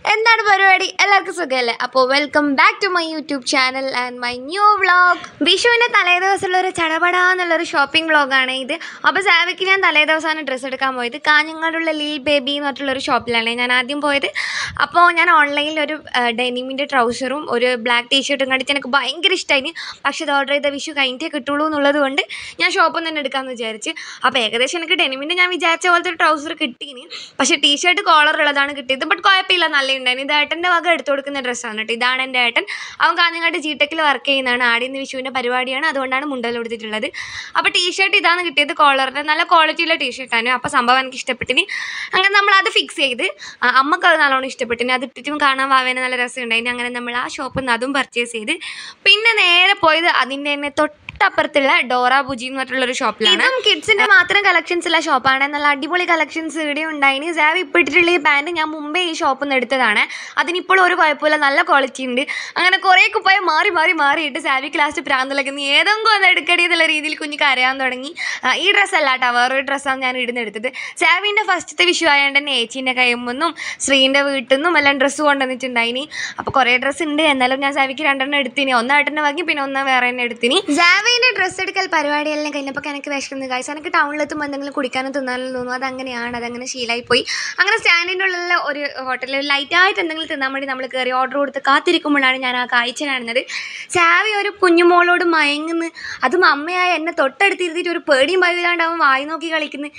എന്താണ് പരിപാടി എല്ലാവർക്കും സുഖമല്ലേ അപ്പോൾ welcome back to my YouTube channel and my new vlog വിഷുവിൻ്റെ തലേ ദിവസമുള്ള ഒരു ചടപടാ എന്നുള്ളൊരു ഷോപ്പിംഗ് വ്ളോഗാണ് ഇത് അപ്പോൾ സാവിക്ക് ഞാൻ തലേ ദിവസമാണ് ഡ്രസ്സ് എടുക്കാൻ പോയത് കാഞ്ഞങ്ങാടുള്ള ലീൽ ബേബി എന്ന് പറഞ്ഞിട്ടുള്ളൊരു ഷോപ്പിലാണ് ഞാൻ ആദ്യം പോയത് അപ്പോൾ ഞാൻ ഓൺലൈനിൽ ഒരു ഡെനിമിൻ്റെ ട്രൗസറും ഒരു ബ്ലാക്ക് ടീഷർട്ടും കണ്ടിട്ട് എനിക്ക് ഭയങ്കര ഇഷ്ടമായി പക്ഷേ ഇത് ഓർഡർ ചെയ്ത വിഷു കഴിഞ്ഞിട്ടേ കിട്ടുള്ളൂ എന്നുള്ളത് കൊണ്ട് ഞാൻ ഷോപ്പിൽ നിന്ന് തന്നെ എടുക്കാമെന്ന് വിചാരിച്ച് അപ്പോൾ ഏകദേശം എനിക്ക് ഡെനിമിൻ്റെ ഞാൻ വിചാരിച്ച പോലത്തെ ഒരു ട്രൗസർ കിട്ടീനി പക്ഷേ ടീഷർട്ട് കോളർ ഉള്ളതാണ് കിട്ടിയത് ബട്ട് കുഴപ്പമില്ല നല്ല ഉണ്ടായിരുന്നു ഇത് ഏട്ടൻ്റെ വക എടുത്തു കൊടുക്കുന്ന ഡ്രസ്സാണ് കേട്ടോ ഇതാണ് എൻ്റെ ഏട്ടൻ അവൻ കാഞ്ഞങ്ങാട്ട് ജി ടെക്കിൽ വർക്ക് ചെയ്യുന്നതാണ് ആടിന്ന് വിഷുവിൻ്റെ പരിപാടിയാണ് അതുകൊണ്ടാണ് മുണ്ടൽ കൊടുത്തിട്ടുള്ളത് അപ്പോൾ ടീഷർട്ട് ഇതാണ് കിട്ടിയത് കോളറിൻ്റെ നല്ല ക്വാളിറ്റിയുള്ള ടീഷർട്ടാണ് അപ്പോൾ സംഭവം എനിക്ക് ഇഷ്ടപ്പെട്ടിനി അങ്ങനെ നമ്മൾ അത് ഫിക്സ് ചെയ്ത് ആ, അമ്മക്ക് അത് നല്ലോണം ഇഷ്ടപ്പെട്ടിനി അത് ഇട്ടിട്ടും കാണാൻ വാവേനെ നല്ല രസമുണ്ടായിരുന്നു അങ്ങനെ നമ്മൾ ആ ഷോപ്പിൽ നിന്ന് അതും പർച്ചേസ് ചെയ്ത് പിന്നെ നേരെ പോയത് അതിൻ്റെ തന്നെ തൊട്ടപ്പുറത്തുള്ള ഡോറ ബുജി എന്ന് പറഞ്ഞിട്ടുള്ളൊരു ഷോപ്പിലാണ് ഇതും കിഡ്സിന്റെ മാത്രം കളക്ഷൻസ് ഉള്ള ഷോപ്പാണ് നല്ല അടിപൊളി കളക്ഷൻസ് ഇവിടെ ഉണ്ടായിന് സാവി ഇപ്പോൾ ഇട്ടിട്ടുള്ള ഈ പാൻറ് ഞാൻ മുമ്പേ ഈ ഷോപ്പിൽ നിന്ന് എടുത്തതാണ് അതിനിപ്പോൾ ഒരു കുഴപ്പമില്ല നല്ല ക്വാളിറ്റി ഉണ്ട് അങ്ങനെ കുറേ കുപ്പായം മാറി മാറി മാറിയിട്ട് സാവിക്ക് ലാസ്റ്റ് പ്രാന്തലൊക്കെ ഏതെങ്കിലും ഒന്ന് എടുക്കടി എന്നുള്ള രീതിയിൽ കുഞ്ഞിക്ക് അറിയാൻ തുടങ്ങി ആ, ഈ ഡ്രസ്സ് അല്ല കേട്ടോ വേറൊരു ഡ്രസ്സാണ് ഞാൻ ഇടുന്ന എടുത്തത് സാവിൻ്റെ ഫസ്റ്റത്തെ വിഷു ആയതുകൊണ്ട് തന്നെ ഏച്ചീൻ്റെ കയ്യുമ്പൊന്നും ശ്രീൻ്റെ വീട്ടിൽ നിന്നും എല്ലാം ഡ്രസ്സ് കൊണ്ടുവന്നിട്ടുണ്ടായിനി അപ്പോൾ കുറേ ഡ്രസ്സ് ഉണ്ട് എന്നാലും ഞാൻ സാവിക്ക് രണ്ടെണ്ണം എടുത്തിനി ഒന്ന് ഏട്ടൻ്റെ വാങ്ങി പിന്നെ ഒന്ന് വേറെ തന്നെ എടുത്തിനി സാവിൻ്റെ ഡ്രസ്സ് എടുക്കൽ പരിപാടിയെല്ലാം കഴിഞ്ഞപ്പോൾ എനിക്ക് വിശക്കുന്നു കാഴ്ച എനിക്ക് ടൗണിലെത്തുമ്പോൾ എന്തെങ്കിലും കുടിക്കാനും തിന്നാനും തോന്നും അതങ്ങനെയാണ് അതങ്ങനെ ശീലമായി പോയി അങ്ങനെ സ്റ്റാൻഡിൻ്റെ ഉള്ളിലുള്ള ഒരു ഹോട്ടലിൽ ലൈറ്റായിട്ട് എന്തെങ്കിലും തിന്നാൻ വേണ്ടി നമ്മൾ കയറി ഓർഡർ കൊടുത്ത് കാത്തിരിക്കുമ്പോഴാണ് ഞാൻ ആ കാഴ്ച കാണുന്നത് സാവി ഒരു കുഞ്ഞുമോളോട് മയങ്ങുന്നു അതും അമ്മയായ എന്നെ തൊട്ടടുത്തിരുത്തിയിട്ട് ഒരു പേടിയും ഭയമില്ലാണ്ട് അവൻ വായി നോക്കി കളിക്കുന്നു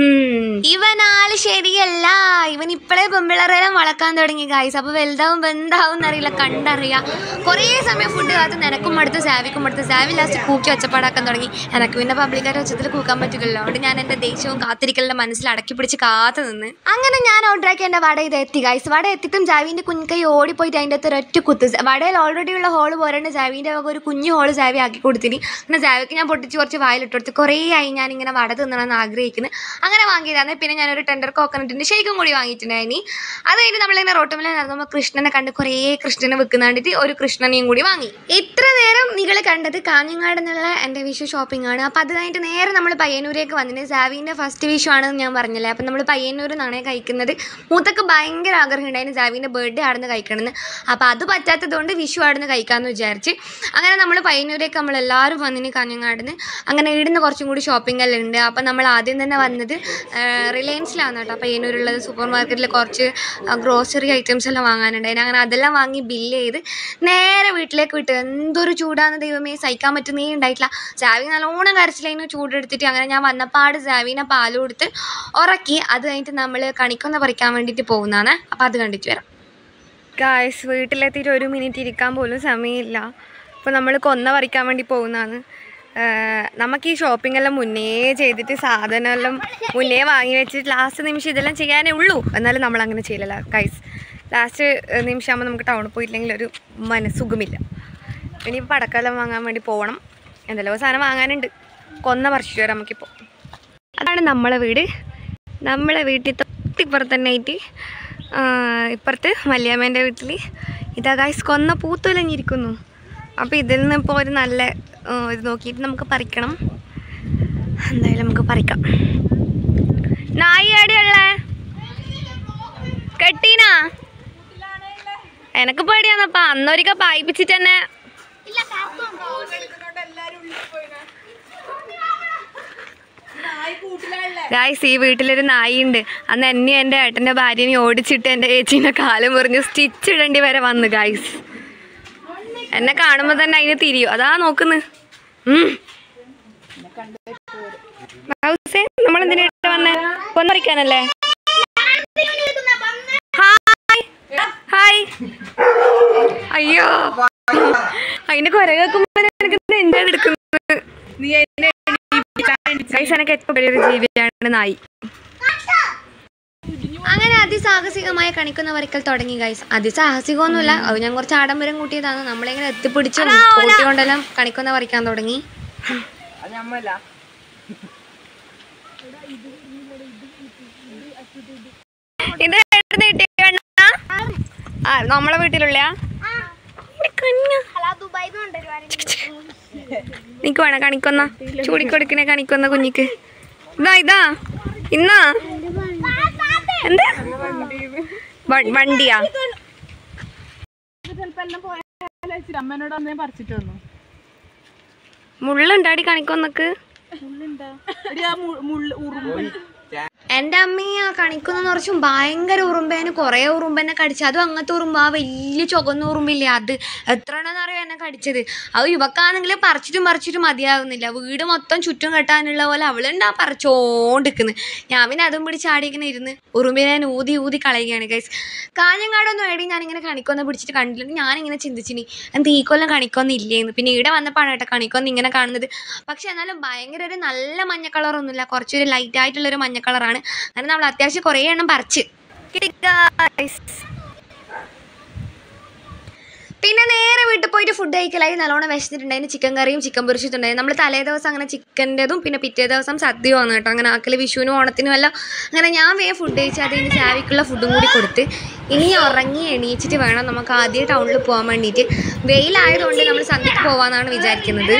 ഇവനാള് ശരിയല്ല ഇവൻ ഇപ്പോഴേ പെമ്പിളറെല്ലാം വളക്കാൻ തുടങ്ങി ഗായ്സ് അപ്പോൾ വലുതാവും ബന്ധാവും എന്നറിയില്ല കണ്ടറിയാം കുറേ സമയം ഫുഡ് കാത്ത് നിനക്കും അടുത്ത് സാവിക്കും അടുത്ത് സാവി ലാസ്റ്റ് കൂക്കി ഒച്ചപ്പാടാക്കാൻ തുടങ്ങി എനിക്ക് പിന്നെ പബ്ലിക്കായിട്ട് ഒച്ചത്തിൽ കൂക്കാൻ പറ്റില്ലല്ലോ അതുകൊണ്ട് ഞാൻ എൻ്റെ ദേഷ്യവും കാത്തിരിക്കലിൻ്റെ മനസ്സിൽ അടക്കി പിടിച്ച് കാത്തു നിന്ന് അങ്ങനെ ഞാൻ ഓർഡർ ആക്കി എൻ്റെ വട ഇത് എത്തി ഗൈസ് വട എത്തിയിട്ടും ജാവിൻ്റെ കുഞ്ഞിക്കൈ ഓടിപ്പോയിട്ട് അതിൻ്റെ അകത്ത് ഒരൊറ്റ കുത്ത് വടയിൽ ഓൾറെഡി ഉള്ള ഹോള് പോരാണ്ട് ജാവിൻ്റെ വക ഒരു കുഞ്ഞു ഹോള് ജാവി ആക്കി കൊടുത്തിനി അങ്ങനെ ജാവിക്ക് ഞാൻ പൊട്ടിച്ച് കുറച്ച് വായിലിട്ട് കൊടുത്ത് കുറേ ആയി ഞാൻ ഇങ്ങനെ വട തിന്നണമെന്ന് ആഗ്രഹിക്കുന്നത് അങ്ങനെ വാങ്ങിയതാണ് പിന്നെ ഞാനൊരു ടെൻഡർ കോക്കനട്ടിൻ്റെ ഷേക്കും കൂടി വാങ്ങിയിട്ടുണ്ടായിനി അത് കഴിഞ്ഞ് നമ്മളിങ്ങനെ റോട്ടുമിൽ നടന്നുമ്പോൾ കൃഷ്ണനെ കണ്ട് കുറേ കൃഷ്ണനെ വെക്കുന്ന കണ്ടിട്ട് ഒരു കൃഷ്ണനെയും കൂടി വാങ്ങി ഇത്ര നേരം നിങ്ങൾ കണ്ടത് കാഞ്ഞങ്ങാട് എന്നുള്ള എൻ്റെ വിഷു ഷോപ്പിംഗ് ആണ് അപ്പോൾ അത് കഴിഞ്ഞിട്ട് നേരെ നമ്മൾ പയ്യന്നൂരേക്ക് വന്നിട്ട് സാവിൻ്റെ ഫസ്റ്റ് വിഷു ആണെന്ന് ഞാൻ പറഞ്ഞില്ലേ അപ്പോൾ നമ്മൾ പയ്യന്നൂർ നിന്നാണ് കഴിക്കുന്നത് മൂത്തക്ക് ഭയങ്കര ആഗ്രഹം ഉണ്ടായിരുന്നു സാവിൻ്റെ ബർത്ത്ഡേ ആടുന്ന് കഴിക്കണമെന്ന് അപ്പോൾ അത് പറ്റാത്തതുകൊണ്ട് വിഷു ആടുന്ന് കഴിക്കാമെന്ന് വിചാരിച്ച് അങ്ങനെ നമ്മൾ പയ്യന്നൂരേക്ക് നമ്മൾ എല്ലാവരും വന്നിന് കാഞ്ഞങ്ങാടിന് അങ്ങനെ ഇവിടുന്ന് കുറച്ചും കൂടി ഷോപ്പിംഗ് എല്ലാം ഉണ്ട് അപ്പോൾ നമ്മൾ ആദ്യം തന്നെ വന്നത് റിലയൻസിലാണ് കേട്ടോ പയ്യന്നൂരുള്ളത് സൂപ്പർ മാർക്കറ്റിൽ കുറച്ച് ഗ്രോസറി ഐറ്റംസ് എല്ലാം വാങ്ങാനുണ്ടായിരുന്നു അങ്ങനെ അതെല്ലാം വാങ്ങി ബില്ല് ചെയ്ത് നേരെ വീട്ടിലേക്ക് വിട്ടു എന്തൊരു ചൂടാന്ന് ദൈവമേ സഹിക്കാൻ പറ്റുന്നേ ഉണ്ടായിട്ടില്ല ജാവി നല്ലോണം കരച്ചിലായിരുന്നു ചൂടെടുത്തിട്ട് അങ്ങനെ ഞാൻ വന്നപ്പാട് ജാവിനെ പാല് കൊടുത്ത് ഉറക്കി അത് കഴിഞ്ഞിട്ട് നമ്മൾ കണിക്കൊന്ന പറിക്കാൻ വേണ്ടിയിട്ട് പോകുന്നതാണ് അപ്പോൾ അത് കണ്ടിട്ട് വരാം ഗായ്സ് വീട്ടിലെത്തിയിട്ട് ഒരു മിനിറ്റ് ഇരിക്കാൻ പോലും സമയമില്ല അപ്പോൾ നമ്മൾ കൊന്ന പറിക്കാൻ വേണ്ടി പോകുന്നതാണ് നമുക്ക് ഈ ഷോപ്പിംഗ് എല്ലാം മുന്നേ ചെയ്തിട്ട് സാധനം എല്ലാം മുന്നേ വാങ്ങി വെച്ചിട്ട് ലാസ്റ്റ് നിമിഷം ഇതെല്ലാം ചെയ്യാനേ ഉള്ളൂ എന്നാലും നമ്മൾ അങ്ങനെ ചെയ്യില്ല ഗൈസ് ലാസ്റ്റ് നിമിഷമാകുമ്പോൾ നമുക്ക് ടൗണിൽ പോയില്ലെങ്കിൽ ഒരു മനസ്സുഖമില്ല ഇനി പടക്കെല്ലാം വാങ്ങാൻ വേണ്ടി പോകണം എന്തെല്ലോ സാധനം വാങ്ങാനുണ്ട് കൊന്ന പറിച്ചിട്ട് വരാം നമുക്കിപ്പോൾ അതാണ് നമ്മളെ വീട് നമ്മളെ വീട്ടിൽ തൊട്ടിപ്പുറത്ത് തന്നെ ആയിട്ട് ആ, ഇപ്പുറത്ത് മല്യാമ്മേൻ്റെ വീട്ടിൽ ഇതാ ഗായ്സ് കൊന്ന പൂത്തുലഞ്ഞിരിക്കുന്നു അപ്പോൾ ഇതിൽ നിന്ന് ഇപ്പോൾ ഒരു നല്ല ആ, ഇത് നോക്കിയിട്ട് നമുക്ക് പറിക്കണം എന്തായാലും നമുക്ക് പറിക്കാം നായി എവിടെയുള്ളേ കെട്ടീനാ എനക്ക് പേടിയാന്നപ്പാ അന്നൊരിക്കൽ പായിപ്പിച്ചിട്ട് തന്നെ ഗായ്സ് ഈ വീട്ടിലൊരു നായിയുണ്ട് അന്ന് എന്നെ എൻ്റെ ഏട്ടൻ്റെ ഭാര്യനെ ഓടിച്ചിട്ട് എൻ്റെ ചേച്ചീൻ്റെ കാലം മുറിഞ്ഞ് സ്റ്റിച്ച് ഇടേണ്ടി വരെ വന്നു ഗായ്സ് എന്നെ കാണുമ്പോൾ തന്നെ അതിന് തിരിയും അതാ നോക്കുന്നു നമ്മളെന്തിനാ ഇവിടെ വന്നേ കൊന്നറിക്കാനല്ലേ ഹായ് ഹായ് അയ്യോ അതിന്റെ കുര കേൾക്കുമ്പോ എനിക്ക് നെഞ്ചാണ് എടുക്കുന്നത് ഗൈസ് എനിക്ക് ഏറ്റവും വലിയൊരു ജീവിയാണ് നായി അങ്ങനെ അതിസാഹസികമായ കണിക്കുന്ന വരക്കൽ തുടങ്ങി ഗൈസ് അതിസാഹസികമൊന്നുമില്ല അത് ഞാൻ കുറച്ച് ആഡംബരം കൂട്ടിയതാണ് നമ്മളിങ്ങനെ എത്തിപ്പിടിച്ച് കൂട്ടിക്കൊണ്ടെല്ലാം കണിക്കുന്ന വരയ്ക്കാൻ തുടങ്ങി ഇത് എവിടുന്ന് കിട്ടിയ കണ്ണാ? ആ നമ്മളെ വീട്ടിലുള്ള നിക്ക് വേണം കണിക്കൊന്ന ചൂടിക്കൊടുക്കണേ കണിക്കൊന്ന കുഞ്ഞിക്ക് ഇതാ ഇതാ ഇന്നാ എന്താ വ- വണ്ടിയാ എല്ലാം പോയാലും അമ്മേനോട് അന്നേ പറിച്ചിട്ട് വന്നു മുള്ളുണ്ടാടി കണിക്കൊന്നക്ക് മുള്ളുണ്ടാ എടി ആ മു- മുള്ള് ഉറുമ്പ് എൻ്റെ അമ്മയെ ആ കണിക്കുന്ന നിറച്ചും ഭയങ്കര ഉറുമ്പേന് കുറേ ഉറുമ്പെന്നെ കടിച്ചു അതും അങ്ങനത്തെ ഉറുമ്പ് ആ വലിയ ചുവന്ന ഉറുമ്പില്ലേ അത് എത്ര എണ്ണമെന്ന് അറിയാം എന്നെ കടിച്ചത് അത് ഇവക്കാണെങ്കിൽ പറിച്ചിട്ടും പറിച്ചിട്ടും മതിയാവുന്നില്ല വീട് മൊത്തം ചുറ്റും കെട്ടാനുള്ള പോലെ അവളുണ്ടാ പറിച്ചോണ്ടിരിക്കുന്നു ഞാൻ പിന്നെ അതും പിടിച്ച് ആടിയിങ്ങനെ ഇരുന്ന് ഉറുമ്പിനെ ഞാൻ ഊതി ഊതി കളയുകയാണ് ഗൈസ് കാഞ്ഞങ്ങാടൊന്നും എടി ഞാനിങ്ങനെ കണിക്കൊന്ന പിടിച്ചിട്ട് കണ്ടില്ല ഞാനിങ്ങനെ ചിന്തിച്ചിനി എന്ത് ഈ കൊല്ലം കണിക്കൊന്നും ഇല്ലേന്ന് പിന്നെ ഇവിടെ വന്നപ്പോഴാണ് കേട്ടോ കണിക്കൊന്ന ഇങ്ങനെ കാണുന്നത് പക്ഷെ എന്നാലും ഭയങ്കര ഒരു നല്ല മഞ്ഞ കളറൊന്നുമില്ല കുറച്ചൊരു ലൈറ്റ് ആയിട്ടുള്ളൊരു മഞ്ഞ കളറാണ് അങ്ങനെ നമ്മൾ അത്യാവശ്യം കുറേ എണ്ണം പറിച്ച് കിട്ടി guys. പിന്നെ നേരെ വീട്ടിൽ പോയിട്ട് ഫുഡ് കഴിക്കലായി നല്ലോണം വിശന്നിട്ടുണ്ടായിരുന്നു ചിക്കൻ കറിയും ചിക്കൻ പൊരിച്ചിട്ടുണ്ടായിരുന്നു നമ്മൾ തലേ ദിവസം അങ്ങനെ ചിക്കൻ്റെതും പിന്നെ പിറ്റേ ദിവസം സദ്യ വന്നു കേട്ടോ അങ്ങനെ ആക്കൽ വിഷുവിനും ഓണത്തിനും എല്ലാം അങ്ങനെ ഞാൻ വേഗം ഫുഡ് കഴിച്ച് അതിന് ചാവിക്കുള്ള ഫുഡും കൂടി കൊടുത്ത് ഇനി ഉറങ്ങി എണീച്ചിട്ട് വേണം നമുക്ക് ആദ്യം ടൗണിൽ പോകാൻ വേണ്ടിയിട്ട് വെയിലായതുകൊണ്ട് നമ്മൾ സന്ധ്യക്ക് പോകാമെന്നാണ് വിചാരിക്കുന്നത്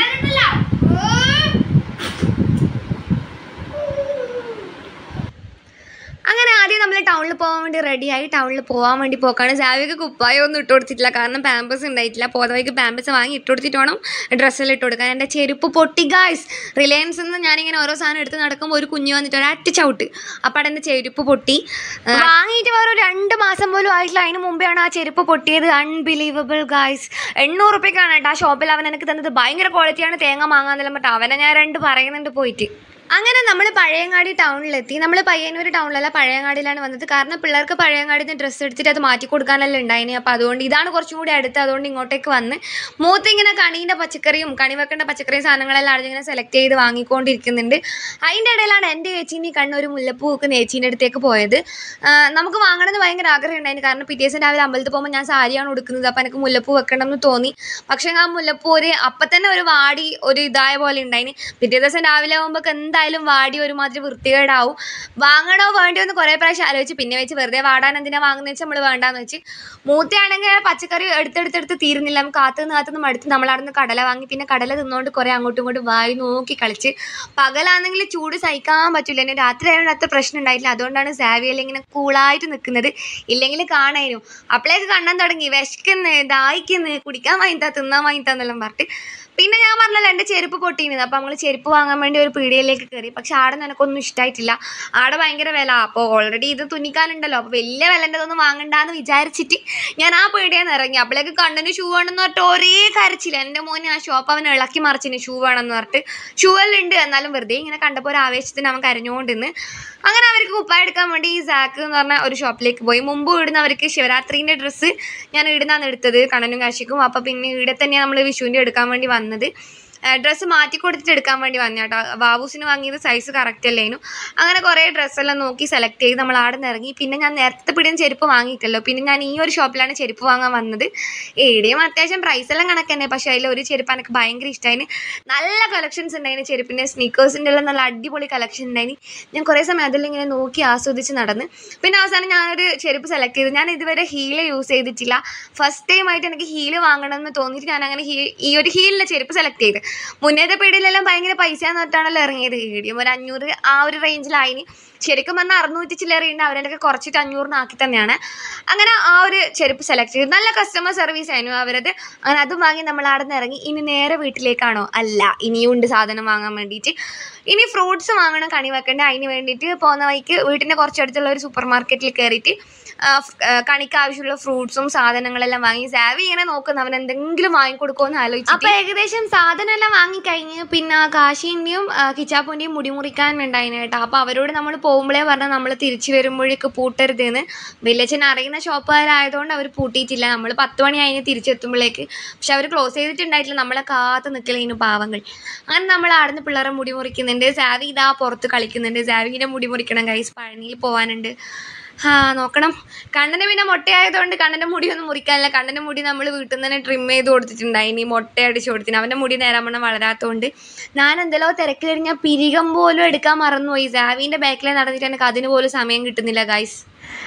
അങ്ങനെ ആദ്യം നമ്മൾ ടൗണിൽ പോകാൻ വേണ്ടി റെഡിയായി ടൗണിൽ പോകാൻ വേണ്ടി പോക്കാണ് ജാവിക്ക് കുപ്പായം ഒന്നും ഇട്ട് കൊടുത്തിട്ടില്ല കാരണം പാമ്പസ് ഉണ്ടായിട്ടില്ല പോതവയ്ക്ക് പാമ്പസ് വാങ്ങി ഇട്ട് കൊടുത്തിട്ട് വേണം ഡ്രസ്സെല്ലാം ഇട്ട് കൊടുക്കാൻ എൻ്റെ ചെരുപ്പ് പൊട്ടി ഗായ്സ് റിലയൻസിൽ നിന്ന് ഞാനിങ്ങനെ ഓരോ സാധനം എടുത്ത് നടക്കുമ്പോൾ ഒരു കുഞ്ഞ് വന്നിട്ട് ഒരറ്റ ചവിട്ട് അപ്പോൾ എൻ്റെ ചെരുപ്പ് പൊട്ടി ആ, വാങ്ങിയിട്ട് വേറെ ഒരു രണ്ട് മാസം പോലും ആയിട്ടില്ല അതിന് മുമ്പെയാണ് ആ ചെരുപ്പ് പൊട്ടിയത് അൺബിലീവബിൾ ഗായ്സ് എണ്ണൂറ് റുപ്യക്കാണ് കേട്ടോ ആ ഷോപ്പിൽ അവൻ എനിക്ക് തന്നത് ഭയങ്കര ക്വാളിറ്റിയാണ് തേങ്ങ വാങ്ങാന്നെല്ലാം പറഞ്ഞിട്ട് അവനെ ഞാൻ രണ്ട് പറയുന്നുണ്ട് പോയിട്ട് അങ്ങനെ നമ്മൾ പഴയങ്ങാടി ടൗണിലെത്തി നമ്മൾ പയ്യന്നൂർ ടൗണിലല്ല പഴയങ്ങാടിയിലാണ് വന്നത് കാരണം പിള്ളേർക്ക് പഴയങ്ങാടിയിൽ നിന്ന് ഡ്രസ്സ് എടുത്തിട്ട് അത് മാറ്റി കൊടുക്കാനല്ല ഉണ്ടായിന് അപ്പോൾ അതുകൊണ്ട് ഇതാണ് കുറച്ചും കൂടി അടുത്ത് അതുകൊണ്ട് ഇങ്ങോട്ടേക്ക് വന്ന് മൂത്ത് ഇങ്ങനെ കണീൻ്റെ പച്ചക്കറിയും കണി വെക്കേണ്ട പച്ചക്കറിയും സാധനങ്ങളെല്ലാം അവിടെ ഇങ്ങനെ സെലക്ട് ചെയ്ത് വാങ്ങിക്കൊണ്ടിരിക്കുന്നുണ്ട് അതിൻ്റെ ഇടയിലാണ് എൻ്റെ ചേച്ചീൻ്റെ കണ്ണൊരു മുല്ലപ്പൂ വെക്കുന്ന ചേച്ചീൻ്റെ അടുത്തേക്ക് പോയത് ആ, നമുക്ക് വാങ്ങണമെന്ന് ഭയങ്കര ആഗ്രഹം ഉണ്ടായിരുന്നു കാരണം പിറ്റേ ദിവസം രാവിലെ അമ്പലത്തിൽ പോകുമ്പോൾ ഞാൻ സാരിയാണ് ഉടുക്കുന്നത് അപ്പോൾ എനിക്ക് മുല്ലപ്പൂ വെക്കണം എന്ന് തോന്നി പക്ഷേ ആ മുല്ലപ്പൂ ഒരു അപ്പം തന്നെ ഒരു വാടി ഒരു ഇതായ പോലെ ഉണ്ടായിന് പിറ്റേ ദിവസം രാവിലെ ആകുമ്പോൾ എന്തായാലും വാടി ഒരുമാതിരി വൃത്തികേടാവും വാങ്ങണോ വേണ്ടോ എന്ന് കുറേ പ്രാവശ്യം ആലോചിച്ച് പിന്നെ വെച്ച് വെറുതെ വാടാൻ എന്തിനാ വാങ്ങുന്നത് വെച്ച് നമ്മൾ വേണ്ടാന്ന് വെച്ച് മൂത്തയാണെങ്കിൽ പച്ചക്കറി എടുത്തെടുത്തെടുത്ത് തീരുന്നില്ല നമുക്ക് കാത്തുനിന്ന് കാത്തുനിന്ന് മടുത്ത് നമ്മളവിടെ നിന്ന് കടല വാങ്ങി പിന്നെ കടല തിന്നുകൊണ്ട് കുറേ അങ്ങോട്ടും ഇങ്ങോട്ടും വായി നോക്കി കളിച്ച് പകലാണെങ്കിൽ ചൂട് സഹിക്കാൻ പറ്റില്ല എന്നെ രാത്രി ആയതുകൊണ്ട് അത്ര പ്രശ്നം ഉണ്ടായിട്ടില്ല അതുകൊണ്ടാണ് സാവിയെല്ലാം ഇങ്ങനെ കൂളായിട്ട് നിൽക്കുന്നത് ഇല്ലെങ്കിൽ കാണാനും അപ്പോഴേക്ക് കണ്ണാൻ തുടങ്ങി വിശക്കുന്നു ദാഹിക്കുന്നു കുടിക്കാൻ വാങ്ങിത്താ തിന്നാൻ വാങ്ങിത്താന്നെല്ലാം പറഞ്ഞിട്ട് പിന്നെ ഞാൻ പറഞ്ഞല്ലോ എൻ്റെ ചെരുപ്പ് പൊട്ടിയിരുന്നത് അപ്പോൾ നമ്മൾ ചെരുപ്പ് വാങ്ങാൻ വേണ്ടി ഒരു പീടികയിലേക്ക് കയറി പക്ഷെ ആടെ നിനക്കൊന്നും ഇഷ്ടമായിട്ടില്ല ആടെ ഭയങ്കര വില അപ്പോൾ ഓൾറെഡി ഇത് തുന്നിക്കാനുണ്ടല്ലോ അപ്പോൾ വലിയ വിലൻ്റെതൊന്നും വാങ്ങണ്ടാന്ന് വിചാരിച്ചിട്ട് ഞാൻ ആ പീടികയിൽ നിന്ന് ഇറങ്ങി അപ്പോഴേക്ക് കണ്ണിന് ഷൂ വേണമെന്ന് പറഞ്ഞിട്ട് ഒരേ കരച്ചില്ല എൻ്റെ മോനെ ആ ഷോപ്പ് അവൻ ഇളക്കി മറിച്ചിന് ഷൂ വേണമെന്ന് പറഞ്ഞിട്ട് ഷൂ എല്ലാം ഉണ്ട് എന്നാലും വെറുതെ ഇങ്ങനെ കണ്ടപ്പോൾ ഒരു ആവേശത്തിന് അവൻ കരഞ്ഞുകൊണ്ടിന്ന് അങ്ങനെ അവർക്ക് കുപ്പായ എടുക്കാൻ വേണ്ടി ഈ സാക്ക് എന്ന് പറഞ്ഞ ഒരു ഷോപ്പിലേക്ക് പോയി മുമ്പ് ഇടുന്നവർക്ക് ശിവരാത്രീൻ്റെ ഡ്രസ്സ് ഞാൻ ഇടുന്നാണ് എടുത്തത് കണ്ണനും കാശിക്കും അപ്പോൾ പിന്നെ ഇവിടെ തന്നെയാണ് നമ്മൾ വിഷുവിൻ്റെ എടുക്കാൻ വേണ്ടി വന്നത് ഡ്രസ്സ് മാറ്റി കൊടുത്തിട്ട് എടുക്കാൻ വേണ്ടി വന്ന കേട്ടോ ബാബൂസിന് വാങ്ങിയത് സൈസ് കറക്റ്റ് അല്ലേനു അങ്ങനെ കുറേ ഡ്രസ്സെല്ലാം നോക്കി സെലക്ട് ചെയ്ത് നമ്മൾ ആടെ നിന്ന് ഇറങ്ങി പിന്നെ ഞാൻ നേരത്തെ പിടിയും ചെരുപ്പ് വാങ്ങിയിട്ടല്ലോ പിന്നെ ഞാൻ ഈ ഒരു ഷോപ്പിലാണ് ചെരുപ്പ് വാങ്ങാൻ വന്നത് എവിടെയും അത്യാവശ്യം പ്രൈസ് എല്ലാം കണക്ക് തന്നെ പക്ഷേ അതിൽ ഒരു ചെരുപ്പ് എനിക്ക് ഭയങ്കര ഇഷ്ടമായിന് നല്ല കളക്ഷൻസ് ഉണ്ടായിന് ചെരുപ്പിൻ്റെ സ്നീക്കേഴ്സിൻ്റെ എല്ലാം നല്ല അടിപൊളി കളക്ഷൻ ഉണ്ടായിന് ഞാൻ കുറേ സമയം അതിൽ ഇങ്ങനെ നോക്കി ആസ്വദിച്ച് നടന്ന് പിന്നെ അവസാനം ഞാനൊരു ചെരുപ്പ് സെലക്ട് ചെയ്തു ഞാൻ ഇതുവരെ ഹീല് യൂസ് ചെയ്തിട്ടില്ല ഫസ്റ്റ് ടൈം ആയിട്ട് എനിക്ക് ഹീല് വാങ്ങണം എന്ന് തോന്നിയിട്ട് ഞാൻ അങ്ങനെ ഹീ ഈ ഒരു ഹീലിൻ്റെ ചെരുപ്പ് സെലക്ട് ചെയ്ത് മുന്നേത്തെ പീടിയിലെല്ലാം ഭയങ്കര പൈസ എന്നിട്ടാണല്ലോ ഇറങ്ങിയത് ഈടിയും ഒരു അഞ്ഞൂറ് ആ ഒരു റേഞ്ചിലായിന് ശരിക്കും പറഞ്ഞാൽ അറുന്നൂറ്റി ചില്ലറ ഉണ്ട് അവരുടെ കുറച്ചിട്ട് അഞ്ഞൂറിനാക്കി തന്നെയാണ് അങ്ങനെ ആ ഒരു ചെരുപ്പ് സെലക്ട് ചെയ്ത് നല്ല കസ്റ്റമർ സർവീസ് ആയിരുന്നു അവരത് അങ്ങനെ അതും വാങ്ങി നമ്മൾ അവിടെ നിന്ന് ഇറങ്ങി ഇനി നേരെ വീട്ടിലേക്കാണോ അല്ല ഇനിയും ഉണ്ട് സാധനം വാങ്ങാൻ വേണ്ടിയിട്ട് ഇനി ഫ്രൂട്ട്സ് വാങ്ങണം കണി വെക്കേണ്ട അതിന് വേണ്ടിയിട്ട് പോകുന്ന വഴിക്ക് വീട്ടിൻ്റെ കുറച്ചടുത്തുള്ള ഒരു സൂപ്പർ മാർക്കറ്റിൽ കയറിയിട്ട് ആ, ഫ്- ആ, കണിക്ക് ആവശ്യമുള്ള ഫ്രൂട്ട്സും സാധനങ്ങളെല്ലാം വാങ്ങി സാവി ഇങ്ങനെ നോക്കുന്നു അവൻ എന്തെങ്കിലും വാങ്ങിക്കൊടുക്കുമോ എന്ന് ആലോചിച്ചു അപ്പോൾ ഏകദേശം സാധനം എല്ലാം വാങ്ങിക്കഴിഞ്ഞ് പിന്നെ കാശിൻ്റെയും കിച്ചാപ്പൂൻ്റെയും മുടി മുറിക്കാനുണ്ടായിന് കേട്ടോ അപ്പോൾ അവരോട് നമ്മൾ പോകുമ്പോഴേ പറഞ്ഞാൽ നമ്മൾ തിരിച്ചു വരുമ്പോഴേക്ക് പൂട്ടരുതെന്ന് വില്ലേച്ചൻ അറിയുന്ന ഷോപ്പുകാരായതുകൊണ്ട് അവർ പൂട്ടിയിട്ടില്ല നമ്മൾ പത്ത് മണി കഴിഞ്ഞ് തിരിച്ചെത്തുമ്പോഴേക്ക് പക്ഷെ അവർ ക്ലോസ് ചെയ്തിട്ടുണ്ടായിട്ടില്ല നമ്മളെ കാത്ത് നിൽക്കലേനു പാവങ്ങൾ അങ്ങനെ നമ്മൾ ആടുന്ന് പിള്ളേരെ മുടി മുറിക്കുന്നുണ്ട് സാവി ഇതാ പുറത്ത് കളിക്കുന്നുണ്ട് സാവിൻ്റെ മുടി മുറിക്കണം കൈസ് പഴനിയിൽ പോകാനുണ്ട് ആ നോക്കണം കണ്ണന് പിന്നെ മുട്ടയായതുകൊണ്ട് കണ്ണൻ്റെ മുടിയൊന്നും മുറിക്കാനില്ല കണ്ണൻ്റെ മുടി നമ്മൾ വീട്ടിൽ നിന്ന് തന്നെ ട്രിം ചെയ്ത് കൊടുത്തിട്ടുണ്ടായി ഇനി മുട്ട അടിച്ച് കൊടുത്തിന് അവൻ്റെ മുടി നേരാമണ്ണം വളരാത്തതുകൊണ്ട് ഞാൻ എന്തെല്ലോ തിരക്ക് കഴിഞ്ഞാൽ പിരികം പോലും എടുക്കാൻ മറന്നുപോയി സാവീൻ്റെ ബാക്കിലെ നടന്നിട്ട് എനിക്ക് അതിന് പോലും സമയം കിട്ടുന്നില്ല ഗൈസ്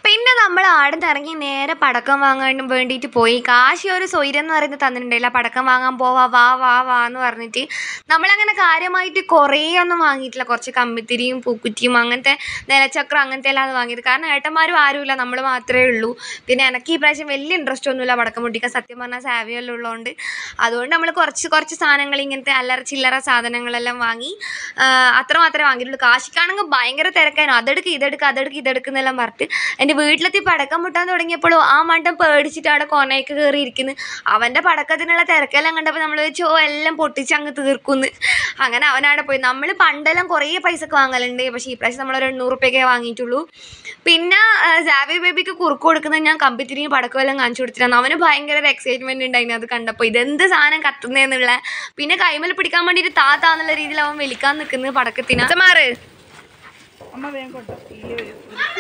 പിന്നെ നമ്മൾ ആടുന്ന് ഇറങ്ങി നേരെ പടക്കം വാങ്ങാൻ വേണ്ടിയിട്ട് പോയി കാശി ഒരു സ്വൈരം എന്ന് പറയുന്നത് തന്നിട്ടുണ്ടായില്ല പടക്കം വാങ്ങാൻ പോവാ വാ വാ വാ എന്ന് പറഞ്ഞിട്ട് നമ്മളങ്ങനെ കാര്യമായിട്ട് കുറേ ഒന്നും വാങ്ങിയിട്ടില്ല കുറച്ച് കമ്പിത്തിരിയും പൂക്കുറ്റിയും അങ്ങനത്തെ നിലച്ചക്രം അങ്ങനത്തെ എല്ലാം വാങ്ങിയത് കാരണം ഏട്ടന്മാരും ആരുമില്ല നമ്മൾ മാത്രമേ ഉള്ളൂ പിന്നെ എനിക്ക് ഈ പ്രാവശ്യം വലിയ ഇൻട്രസ്റ്റ് ഒന്നുമില്ല പടക്കം പൊട്ടിക്കാൻ സത്യം പറഞ്ഞാൽ സാവിയെല്ലാം ഉള്ളതുകൊണ്ട് അതുകൊണ്ട് നമ്മൾ കുറച്ച് കുറച്ച് സാധനങ്ങൾ ഇങ്ങനത്തെ അല്ലറ ചില്ലറ സാധനങ്ങളെല്ലാം വാങ്ങി ആ, അത്ര മാത്രമേ വാങ്ങിയിട്ടുള്ളൂ കാശിക്കാണെങ്കിൽ ഭയങ്കര തിരക്കായിരുന്നു അതെടുക്ക് ഇതെടുക്ക് അതെടുക്ക് ഇതെടുക്കുന്നെല്ലാം പറഞ്ഞിട്ട് എൻ്റെ വീട്ടിലെത്തി പടക്കം മുട്ടാൻ തുടങ്ങിയപ്പോഴും ആ മണ്ടം പേടിച്ചിട്ട് അവിടെ കൊനയ്ക്ക് കയറി ഇരിക്കുന്നു അവൻ്റെ പടക്കത്തിനുള്ള തിരക്കെല്ലാം കണ്ടപ്പോൾ നമ്മൾ വെച്ച് ഓ എല്ലാം പൊട്ടിച്ച് അങ്ങ് തീർക്കുന്നു അങ്ങനെ അവനവിടെ പോയി നമ്മൾ പണ്ടെല്ലാം കുറേ പൈസക്ക് വാങ്ങലുണ്ട് പക്ഷേ ഈ പ്രാവശ്യം നമ്മൾ ഒരു എണ്ണൂറ് റുപ്യൊക്കെ വാങ്ങിയിട്ടുള്ളൂ പിന്നെ ആ, ജാവി ബേബിക്ക് കുറുക്ക് കൊടുക്കുന്നത് ഞാൻ കമ്പിത്തിരിയും പടക്കം എല്ലാം കാണിച്ചു കൊടുത്തിരുന്നു അവന് ഭയങ്കര ഒരു എക്സൈറ്റ്മെൻറ്റ് ഉണ്ടായിരുന്നു അത് കണ്ടപ്പോൾ ഇതെന്ത് സാധനം കത്തുന്നതെന്നുള്ള പിന്നെ കൈമൽ പിടിക്കാൻ വേണ്ടിയിട്ട് താത്താന്നുള്ള രീതിയിൽ അവൻ വലിക്കാൻ നിൽക്കുന്നത് പടക്കത്തിന് മാറ് അമ്മ വേഗം കൊണ്ടോ തീരെ വരും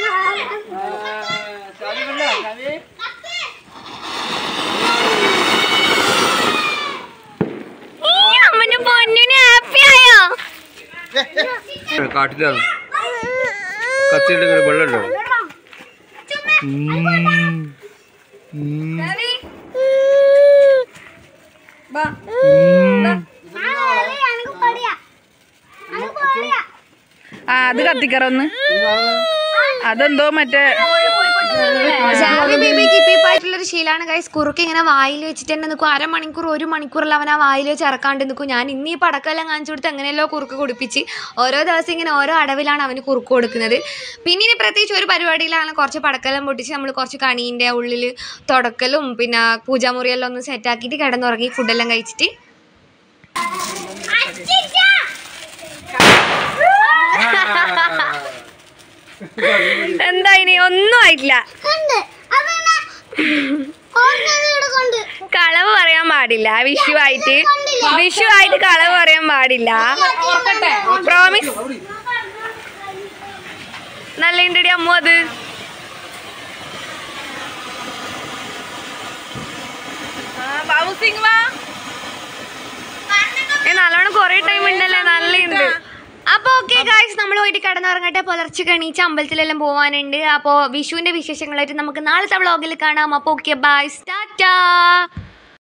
ഈ അമ്മന്റെ പൊന്നിന് ഹാപ്പി ആയോ കാട്ടിലാണ് കത്തിയുടെ വെള്ളമുണ്ടോ ആ അത് കത്തിക്കറൊന്ന് അതെന്തോ മറ്റേ ജാവി ബേബിക്ക് ഇപ്പൊ ഇപ്പായിട്ടുള്ളൊരു ശീലാണ് കൈസ് കുറുക്ക് ഇങ്ങനെ വായിൽ വെച്ചിട്ട് തന്നെ നിൽക്കും അരമണിക്കൂർ ഒരു മണിക്കൂറിൽ അവൻ ആ വായിൽ വെച്ച് ഇറക്കാണ്ട് നിൽക്കും ഞാൻ ഇന്ന് ഈ പടക്കെല്ലാം കാണിച്ചു കൊടുത്ത് എങ്ങനെയല്ലോ കുറുക്ക് കുടിപ്പിച്ച് ഓരോ ദിവസം ഇങ്ങനെ ഓരോ അടവിലാണ് അവന് കുറുക്ക് കൊടുക്കുന്നത് പിന്നെ ഇനി പ്രത്യേകിച്ച് ഒരു പരിപാടിയിലാണ് കുറച്ച് പടക്കെല്ലാം പൊട്ടിച്ച് നമ്മൾ കുറച്ച് കണീൻ്റെ ഉള്ളിൽ തുടക്കലും പിന്നെ പൂജാമുറിയെല്ലാം ഒന്ന് സെറ്റാക്കിയിട്ട് കിടന്നുറങ്ങി ഫുഡെല്ലാം കഴിച്ചിട്ട് എന്താ ഇനി ഒന്നും ആയിട്ടില്ല കളവ് പറയാൻ പാടില്ല വിഷു ആയിട്ട് വിഷു ആയിട്ട് കളവ് പറയാൻ പാടില്ല പ്രോമിസ് നല്ല ഉണ്ടടി അമ്മു അത് ബാബു സിംഗ് വാ ഏ, നല്ലോണം കൊറേ ടൈം ഉണ്ടല്ലേ നല്ല ഉണ്ട് അപ്പൊ ഓക്കെ ഗായ്സ് നമ്മൾ പോയിട്ട് കിടന്നുറങ്ങട്ടെ പുലർച്ചെ എണീച്ച് അമ്പലത്തിലെല്ലാം പോവാനുണ്ട് അപ്പോൾ വിഷുവിന്റെ വിശേഷങ്ങളായിട്ട് നമുക്ക് നാളത്തെ വ്ളോഗിൽ കാണാം അപ്പോൾ ഓക്കെ ബൈ സ്റ്റാറ്റാ